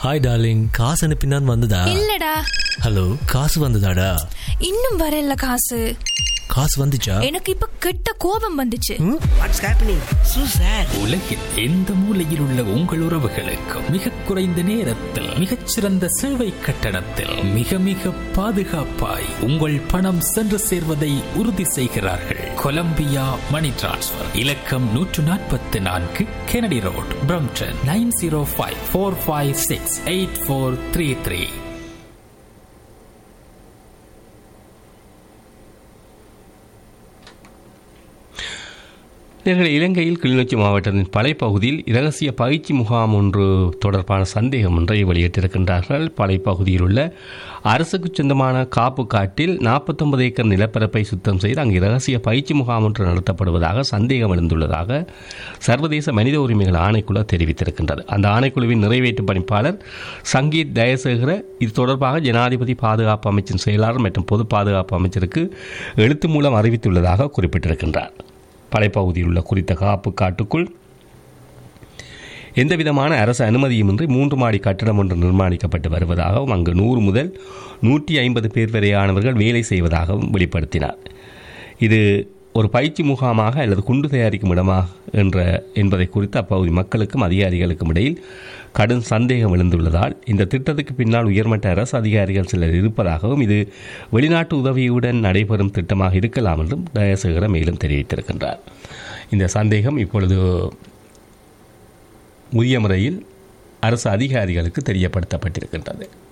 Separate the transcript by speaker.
Speaker 1: hi darling காசு அனுப்பினான் வந்ததா
Speaker 2: இல்லடா
Speaker 1: ஹலோ காசு வந்ததாடா
Speaker 2: இன்னும் வரல காசு
Speaker 1: காசு வந்துச்சா
Speaker 2: எனக்கு இப்ப கெட்ட கோபம் வந்துச்சு
Speaker 3: வாட்ஸ் ஹேப்பனிங் சூசர்
Speaker 4: உலகில் எந்த மூலையில் உள்ள உங்கள் உறவுகளுக்கு மிக குறைந்த நேரத்தில் மிகச்சிறந்த சேவை கட்டணத்தில் மிக மிக பாதுகாப்பாய் உங்கள் பணம் சென்று சேர்வதை உறுதி செய்கிறார்கள் கொலம்பியா மணி டிரான்ஸ்ஃபர் இலக்கம் நூற்று நாற்பத்தி நான்கு Kennedy road Brampton nine zero five four five six eight four three three
Speaker 5: நேர்கள் இலங்கையில் கிளிநொச்சி மாவட்டத்தின் பலைப்பகுதியில் இரகசிய பயிற்சி முகாம் ஒன்று தொடர்பான சந்தேகம் ஒன்றை வெளியிட்டிருக்கின்றார்கள் பலைப்பகுதியில் உள்ள அரசுக்கு சொந்தமான காப்பு காட்டில் நாற்பத்தொன்பது ஏக்கர் நிலப்பரப்பை சுத்தம் செய்து அங்கு இரகசிய பயிற்சி முகாம் ஒன்று நடத்தப்படுவதாக சந்தேகம் எழுந்துள்ளதாக சர்வதேச மனித உரிமைகள் ஆணைக்குழு தெரிவித்திருக்கின்றது அந்த ஆணைக்குழுவின் நிறைவேற்று பணிப்பாளர் சங்கீத் தயசேகர இது தொடர்பாக ஜனாதிபதி பாதுகாப்பு அமைச்சின் செயலாளர் மற்றும் பொது பாதுகாப்பு அமைச்சருக்கு எழுத்து மூலம் அறிவித்துள்ளதாக குறிப்பிட்டிருக்கின்றார் படைப்பகுதியில் உள்ள குறித்த காப்பு காட்டுக்குள் எந்தவிதமான அரசு அனுமதியுமின்றி மூன்று மாடி கட்டடம் ஒன்று நிர்மாணிக்கப்பட்டு வருவதாகவும் அங்கு நூறு முதல் நூற்றி ஐம்பது பேர் வரையானவர்கள் வேலை செய்வதாகவும் வெளிப்படுத்தினார் இது ஒரு பயிற்சி முகாமாக அல்லது குண்டு தயாரிக்கும் இடமா என்ற என்பதை குறித்து அப்பகுதி மக்களுக்கும் அதிகாரிகளுக்கும் இடையில் கடும் சந்தேகம் எழுந்துள்ளதால் இந்த திட்டத்துக்கு பின்னால் உயர்மட்ட அரசு அதிகாரிகள் சிலர் இருப்பதாகவும் இது வெளிநாட்டு உதவியுடன் நடைபெறும் திட்டமாக இருக்கலாம் என்றும் தயசேகர மேலும் தெரிவித்திருக்கின்றார் இந்த சந்தேகம் இப்பொழுது உரிய முறையில் அரசு அதிகாரிகளுக்கு தெரியப்படுத்தப்பட்டிருக்கின்றது